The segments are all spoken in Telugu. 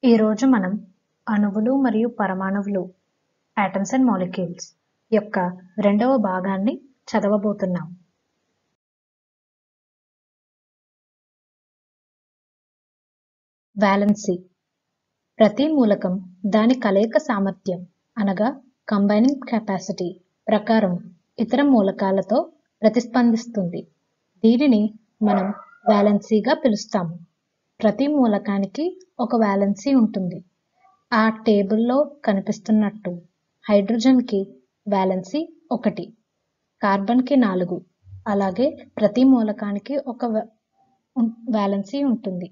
ఈరోజు మనం అణువులు మరియు పరమాణువులు ఆటమ్స్ అండ్ మాలిక్యూల్స్ యొక్క రెండవ భాగాన్ని చదవబోతున్నాం వాలెన్సీ ప్రతి మూలకం దాని కలయిక సామర్థ్యం అనగా కంబైనింగ్ కెపాసిటీ ప్రకారం ఇతర మూలకాలతో ప్రతిస్పందిస్తుంది దీనిని మనం వాలెన్సీగా పిలుస్తాము ప్రతి మూలకానికి ఒక వాలెన్సీ ఉంటుంది ఆ టేబుల్లో కనిపిస్తున్నట్టు హైడ్రోజన్కి వాలెన్సీ ఒకటి కార్బన్కి నాలుగు అలాగే ప్రతి మూలకానికి ఒక వాలెన్సీ ఉంటుంది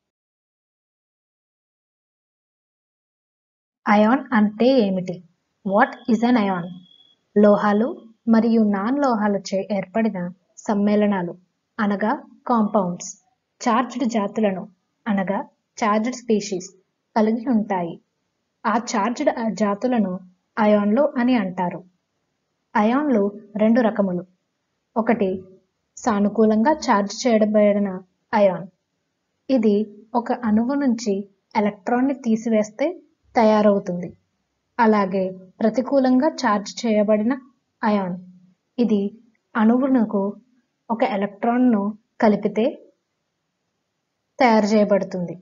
అయాన్ అంటే ఏమిటి వాట్ ఈజ్ అన్ అయాన్ లోహాలు మరియు నాన్ లోహాలచే ఏర్పడిన సమ్మేళనాలు అనగా కాంపౌండ్స్ చార్జ్డ్ జాతులను అనగా చార్జ్డ్ స్పీషీస్ కలిగి ఉంటాయి ఆ చార్జ్డ్ జాతులను అయాన్లు అని అంటారు అయాన్లు రెండు రకములు ఒకటి సానుకూలంగా ఛార్జ్ చేయబడిన అయాన్ ఇది ఒక అణువు నుంచి ఎలక్ట్రాన్ని తీసివేస్తే తయారవుతుంది అలాగే ప్రతికూలంగా ఛార్జ్ చేయబడిన అయాన్ ఇది అణువునకు ఒక ఎలక్ట్రాన్ను కలిపితే తయారు చేయబడుతుంది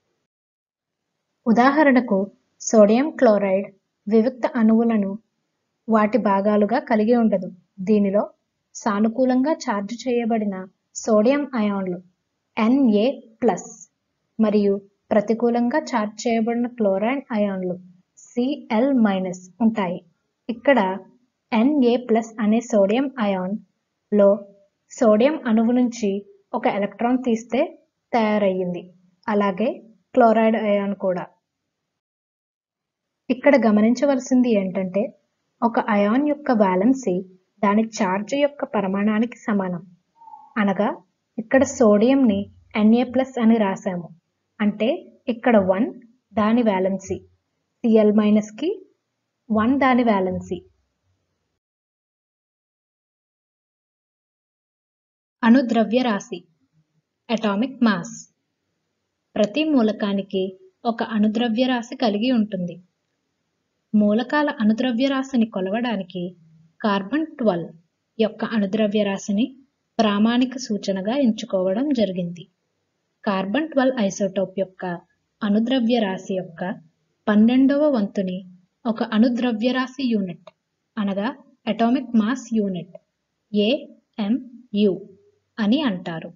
ఉదాహరణకు సోడియం క్లోరైడ్ వివిక్త అణువులను వాటి భాగాలుగా కలిగి ఉండదు దీనిలో సానుకూలంగా ఛార్జ్ చేయబడిన సోడియం అయాన్లు ఎన్ఏ ప్లస్ మరియు ప్రతికూలంగా ఛార్జ్ చేయబడిన క్లోరైన్ అయాన్లు సిఎల్ మైనస్ ఉంటాయి ఇక్కడ ఎన్ఏ ప్లస్ అనే సోడియం అయాన్ లో సోడియం అణువు నుంచి ఒక ఎలక్ట్రాన్ తీస్తే తయారయ్యింది అలాగే క్లోరైడ్ అయాన్ కూడా ఇక్కడ గమనించవలసింది ఏంటంటే ఒక అయాన్ యొక్క వ్యాలెన్సీ దాని ఛార్జ్ యొక్క పరిమాణానికి సమానం అనగా ఇక్కడ సోడియంని ఎన్ఏ ప్లస్ అని రాశాము అంటే ఇక్కడ వన్ దాని వ్యాలెన్సీ సిఎల్ మైనస్కి వన్ దాని వ్యాలెన్సీ అణుద్రవ్య రాశి అటామిక్ మాస్ ప్రతి మూలకానికి ఒక అణుద్రవ్య రాశి కలిగి ఉంటుంది మూలకాల అణుద్రవ్య రాశిని కొలవడానికి కార్బన్ ట్వెల్వ్ యొక్క అణుద్రవ్య రాశిని ప్రామాణిక సూచనగా ఎంచుకోవడం జరిగింది కార్బన్ ట్వెల్వ్ ఐసోటోప్ యొక్క అణుద్రవ్య రాశి యొక్క పన్నెండవ వంతుని ఒక అణుద్రవ్య రాశి యూనిట్ అనగా అటామిక్ మాస్ యూనిట్ ఏఎంయు అని అంటారు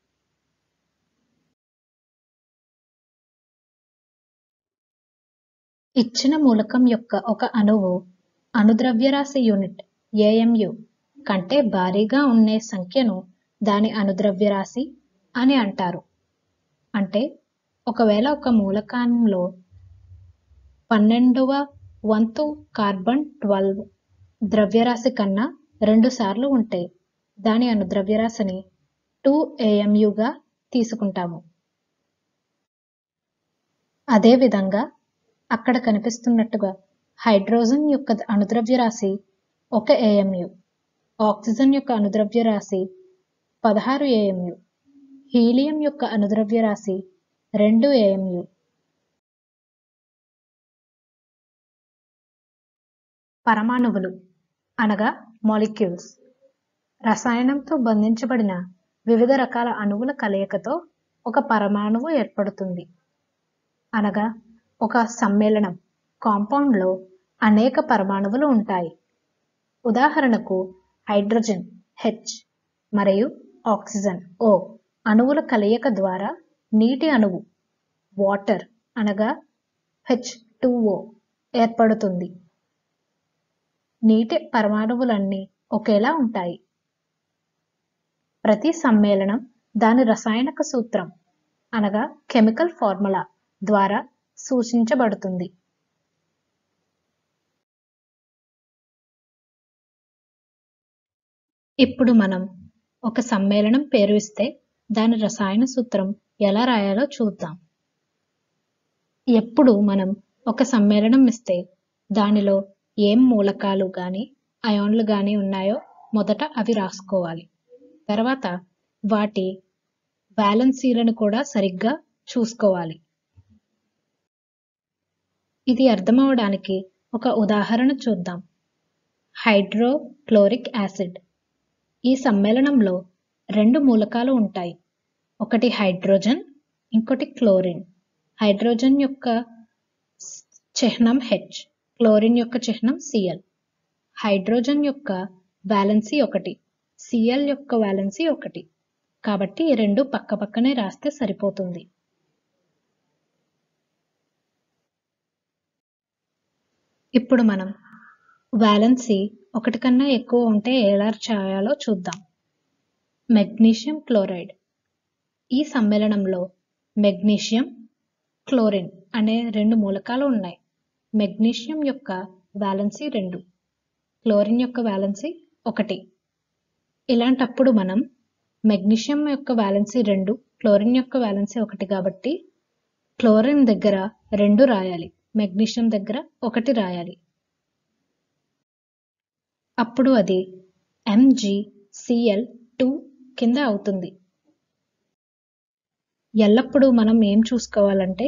ఇచ్చిన మూలకం యొక్క ఒక అణువు అణుద్రవ్యరాశి యూనిట్ ఏఎంయు కంటే భారీగా ఉండే సంఖ్యను దాని అణుద్రవ్యరాశి అని అంటారు అంటే ఒకవేళ ఒక మూలకంలో పన్నెండవ వంతు కార్బన్ ట్వెల్వ్ ద్రవ్యరాశి కన్నా రెండు సార్లు ఉంటే దాని అణుద్రవ్యరాశిని టూ ఏఎంయుగా తీసుకుంటాము అదేవిధంగా అక్కడ కనిపిస్తున్నట్టుగా హైడ్రోజన్ యొక్క అణుద్రవ్య రాశి ఒక ఏఎంయు ఆక్సిజన్ యొక్క అణుద్రవ్య రాశి పదహారు ఏఎంయు హీలియం యొక్క అణుద్రవ్య రాశి రెండు ఏఎంయు పరమాణువులు అనగా మాలిక్యూల్స్ రసాయనంతో బంధించబడిన వివిధ రకాల అణువుల కలయికతో ఒక పరమాణువు ఏర్పడుతుంది అనగా ఒక సమ్మేళనం కాంపౌండ్లో అనేక పరమాణువులు ఉంటాయి ఉదాహరణకు హైడ్రోజన్ హెచ్ మరియు ఆక్సిజన్ ఓ అణువుల కలయిక ద్వారా నీటి అణువు వాటర్ అనగా హెచ్ టూఓ ఏర్పడుతుంది నీటి పరమాణువులన్నీ ఒకేలా ఉంటాయి ప్రతి సమ్మేళనం దాని రసాయనిక సూత్రం అనగా కెమికల్ ఫార్ములా ద్వారా సూచించబడుతుంది ఇప్పుడు మనం ఒక సమ్మేళనం పేరు ఇస్తే దాని రసాయన సూత్రం ఎలా రాయాలో చూద్దాం ఎప్పుడు మనం ఒక సమ్మేళనం ఇస్తే దానిలో ఏం మూలకాలు కానీ అయాన్లు కానీ ఉన్నాయో మొదట అవి రాసుకోవాలి తర్వాత వాటి వ్యాలెన్సీలను కూడా సరిగ్గా చూసుకోవాలి ఇది అర్థమవడానికి ఒక ఉదాహరణ చూద్దాం హైడ్రోక్లోరిక్ యాసిడ్ ఈ సమ్మేళనంలో రెండు మూలకాలు ఉంటాయి ఒకటి హైడ్రోజన్ ఇంకోటి క్లోరిన్ హైడ్రోజన్ యొక్క చిహ్నం హెచ్ క్లోరిన్ యొక్క చిహ్నం సిఎల్ హైడ్రోజన్ యొక్క వ్యాలెన్సీ ఒకటి సిఎల్ యొక్క వ్యాలెన్సీ ఒకటి కాబట్టి ఈ రెండు పక్కపక్కనే రాస్తే సరిపోతుంది ఇప్పుడు మనం వ్యాలెన్సీ ఒకటి కన్నా ఎక్కువ ఉంటే ఎలా చేయాలో చూద్దాం మెగ్నీషియం క్లోరైడ్ ఈ సమ్మేళనంలో మెగ్నీషియం క్లోరిన్ అనే రెండు మూలకాలు ఉన్నాయి మెగ్నీషియం యొక్క వ్యాలెన్సీ రెండు క్లోరిన్ యొక్క వ్యాలెన్సీ ఒకటి ఇలాంటప్పుడు మనం మెగ్నీషియం యొక్క వ్యాలెన్సీ రెండు క్లోరిన్ యొక్క వ్యాలెన్సీ ఒకటి కాబట్టి క్లోరిన్ దగ్గర రెండు రాయాలి మెగ్నీషియం దగ్గర ఒకటి రాయాలి అప్పుడు అది ఎంజిసిఎల్ టూ కింద అవుతుంది ఎల్లప్పుడూ మనం ఏం చూసుకోవాలంటే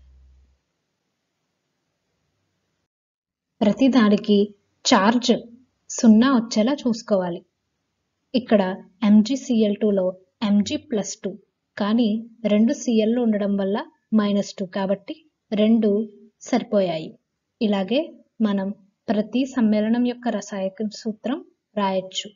ప్రతి దానికి చార్జ్ సున్నా వచ్చేలా చూసుకోవాలి ఇక్కడ ఎంజిసిఎల్ టూలో ఎంజి ప్లస్ టూ కానీ రెండు సిఎల్లు ఉండడం వల్ల మైనస్ టూ కాబట్టి రెండు సరిపోయాయి ఇలాగే మనం ప్రతి సమ్మేళనం యొక్క రసాయక సూత్రం రాయొచ్చు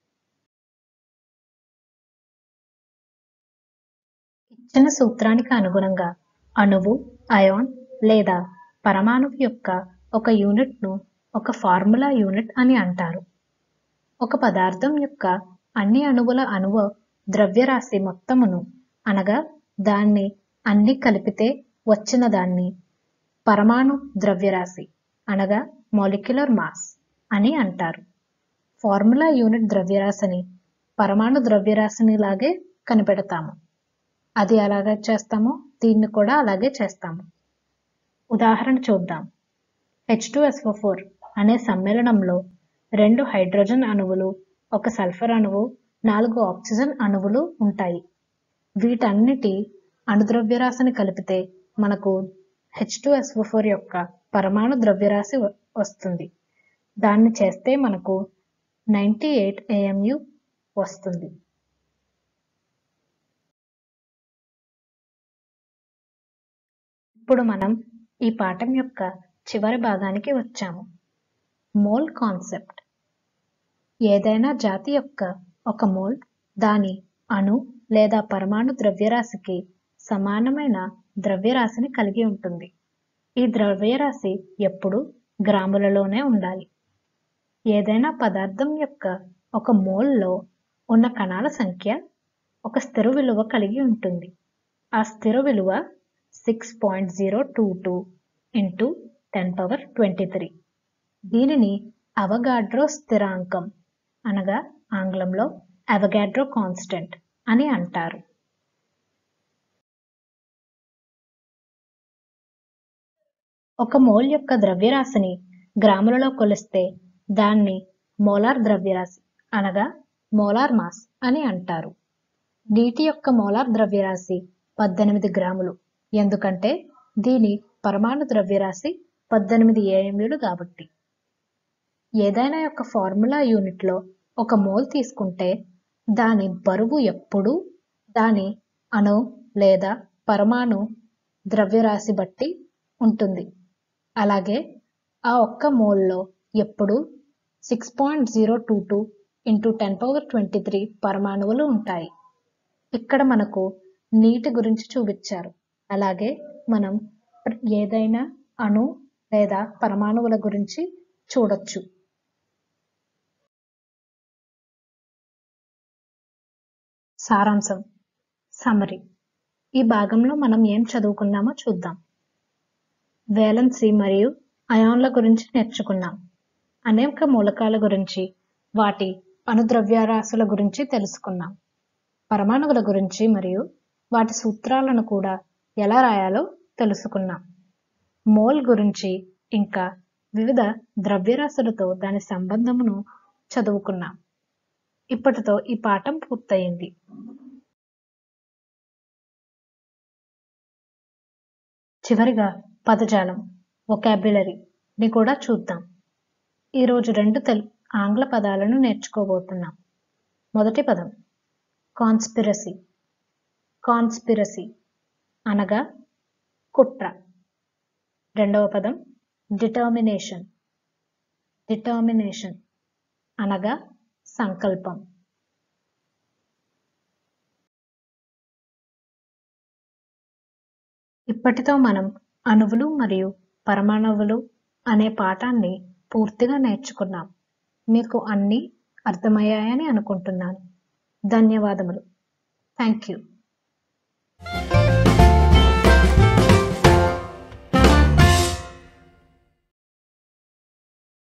ఇచ్చిన సూత్రానికి అనుగుణంగా అణువు అయాన్ లేదా పరమాణువు యొక్క ఒక యూనిట్ను ఒక ఫార్ములా యూనిట్ అని అంటారు ఒక పదార్థం యొక్క అన్ని అణువుల అణువు ద్రవ్యరాశి మొత్తమును అనగా దాన్ని అన్ని కలిపితే వచ్చిన దాన్ని పరమాణు ద్రవ్యరాశి అనగా మాలిక్యులర్ మాస్ అని అంటారు ఫార్ములా యూనిట్ ద్రవ్యరాశిని పరమాణు ద్రవ్యరాశిని లాగే కనిపెడతాము అది అలాగే చేస్తామో దీన్ని కూడా అలాగే చేస్తాము ఉదాహరణ చూద్దాం హెచ్ టూ ఎస్ఓ ఫోర్ అనే సమ్మేళనంలో రెండు హైడ్రోజన్ అణువులు ఒక సల్ఫర్ అణువు నాలుగు ఆక్సిజన్ అణువులు ఉంటాయి వీటన్నిటి అణుద్రవ్యరాశిని కలిపితే మనకు హెచ్ టూ ఎస్ఓ ఫోర్ యొక్క పరమాణు ద్రవ్యరాశి వస్తుంది దాన్ని చేస్తే మనకు నైంటీ ఎయిట్ ఏఎంయు వస్తుంది ఇప్పుడు మనం ఈ పాఠం యొక్క చివరి భాగానికి వచ్చాము మోల్ కాన్సెప్ట్ ఏదైనా జాతి యొక్క ఒక మోల్ దాని అణు లేదా పరమాణు ద్రవ్యరాశికి సమానమైన ద్రవ్యరాశిని కలిగి ఉంటుంది ఈ ద్రవ్యరాశి ఎప్పుడు గ్రాములలోనే ఉండాలి ఏదైనా పదార్థం యొక్క ఒక మోల్లో ఉన్న కణాల సంఖ్య ఒక స్థిర విలువ కలిగి ఉంటుంది ఆ స్థిర విలువ six point zero two two into ten power twenty three దీనిని అవగాడ్రో స్థిరాంకం అనగా ఆంగ్లంలో అవగాడ్రో కాన్స్టెంట్ అని అంటారు ఒక మోల్ యొక్క ద్రవ్యరాశిని గ్రాములలో కొలిస్తే దాన్ని మోలార్ ద్రవ్యరాశి అనగా మోలార్ మాస్ అని అంటారు నీటి యొక్క మోలార్ ద్రవ్యరాశి పద్దెనిమిది గ్రాములు ఎందుకంటే దీని పరమాణు ద్రవ్యరాశి పద్దెనిమిది ఏఎంలు కాబట్టి ఏదైనా యొక్క ఫార్ములా యూనిట్లో ఒక మోల్ తీసుకుంటే దాని బరువు ఎప్పుడూ దాని అణు లేదా పరమాణు ద్రవ్యరాశి బట్టి ఉంటుంది అలాగే ఆ ఒక్క మోల్లో ఎప్పుడు six point zero two two into ten power twenty three పరమాణువులు ఉంటాయి ఇక్కడ మనకు నీటి గురించి చూపించారు అలాగే మనం ఏదైనా అణు లేదా పరమాణువుల గురించి చూడొచ్చు సారాంశం సమరీ ఈ భాగంలో మనం ఏం చదువుకున్నామో చూద్దాం వేలన్సీ మరియు అయాన్ల గురించి నేర్చుకున్నాం అనేక మూలకాల గురించి వాటి అణుద్రవ్యరాశుల గురించి తెలుసుకున్నాం పరమాణువుల గురించి మరియు వాటి సూత్రాలను కూడా ఎలా రాయాలో తెలుసుకున్నాం మోల్ గురించి ఇంకా వివిధ ద్రవ్యరాశులతో దాని సంబంధమును చదువుకున్నాం ఇప్పటితో ఈ పాఠం పూర్తయింది చివరిగా పదజాలం ఒకాబ్యులరీని కూడా చూద్దాం ఈరోజు రెండు తెలు ఆంగ్ల పదాలను నేర్చుకోబోతున్నాం మొదటి పదం కాన్స్పిరసీ కాన్స్పిరసీ అనగా కుట్ర రెండవ పదం డిటర్మినేషన్ డిటర్మినేషన్ అనగా సంకల్పం ఇప్పటితో మనం అణువులు మరియు పరమాణువులు అనే పాఠాన్ని పూర్తిగా నేర్చుకున్నాం మీకు అన్నీ అర్థమయ్యాయని అనుకుంటున్నాను ధన్యవాదములు థ్యాంక్ యూ